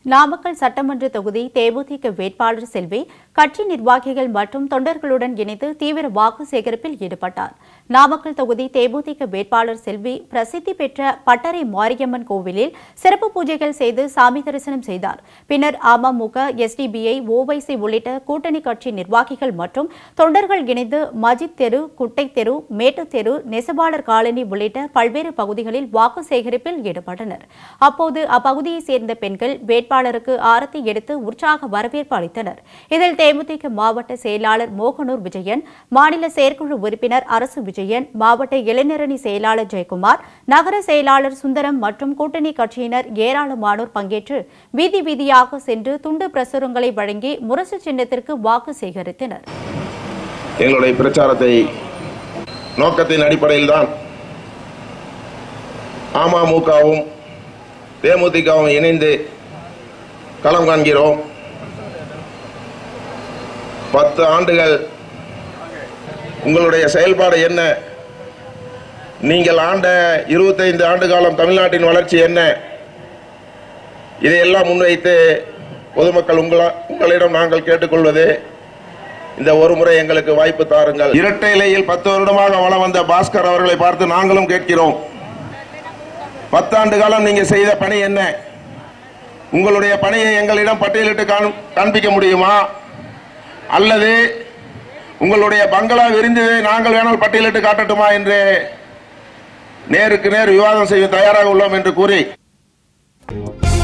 நாமக்கல் சட்டமன்ற தொகுதி தேமுதிக வேட்பாளர் செல்வி கட்சி நிர்வாகிகள் மற்றும் தொண்டர்களுடன் இணைந்து தீவிர வாக்கு சேகரிப்பில் ஈடுபட்டார் நாமக்கல் தொகுதி தேமுதிக வேட்பாளர் செல்வி பிரசித்தி பெற்ற பட்டறை மாரியம்மன் கோவிலில் சிறப்பு பூஜைகள் செய்து சாமி தரிசனம் செய்தார் பின்னர் அமமுக எஸ்டிபிஐ ஓவைசி உள்ளிட்ட கூட்டணி கட்சி நிர்வாகிகள் மற்றும் தொண்டர்கள் இணைந்து மஜித் தெரு குட்டை தெரு மேட்டுத் தெரு நெசவாளர் காலனி உள்ளிட்ட பல்வேறு பகுதிகளில் வாக்கு சேகரிப்பில் ஈடுபட்டனர் அப்போது அப்பகுதியைச் சேர்ந்த பெண்கள் வேட்பாளருக்கு ஆரத்தி எடுத்து உற்சாக வரவேற்பு அளித்தனர் இதில் தேமுதிக மாவட்ட செயலாளர் மோகனூர் விஜயன் மாநில செயற்குழு உறுப்பினர் அரசு விஜயன் மாவட்ட இளைஞரணி செயலாளர் ஜெயக்குமார் நகர செயலாளர் சுந்தரம் மற்றும் கூட்டணி கட்சியினர் ஏராளமானோர் பங்கேற்று வீதி வீதியாக சென்று துண்டு பிரசுரங்களை வழங்கி முரசு சின்னத்திற்கு வாக்கு சேகரித்தனர் எங்களுடைய பிரச்சாரத்தை நோக்கத்தின் அடிப்படையில் தான் அமமுகவும் தேமுதிகவும் இணைந்து களம் காண்கிறோம் பத்து ஆண்டுகள் உங்களுடைய செயல்பாடு என்ன நீங்கள் ஆண்ட இருபத்தைந்து ஆண்டு காலம் தமிழ்நாட்டின் வளர்ச்சி என்ன இதையெல்லாம் முன்வைத்து பொதுமக்கள் உங்களா உங்களிடம் நாங்கள் கேட்டுக்கொள்வது இந்த ஒரு முறை எங்களுக்கு வாய்ப்பு தாருங்கள் இரட்டை இலையில் பத்து வருடமாக வளம் வந்த பாஸ்கர் அவர்களை பார்த்து நாங்களும் கேட்கிறோம் பத்தாண்டு காலம் நீங்க செய்த பணி என்ன உங்களுடைய பணியை எங்களிடம் பட்டியலிட்டு காண்- காண்பிக்க முடியுமா அல்லது உங்களுடைய பங்களா விரிந்ததை நாங்கள் வேணால் பட்டியலிட்டு காட்டட்டுமா என்று நேருக்கு நேர் விவாதம் செய்ய தயாராக உள்ளோம் என்று கூறி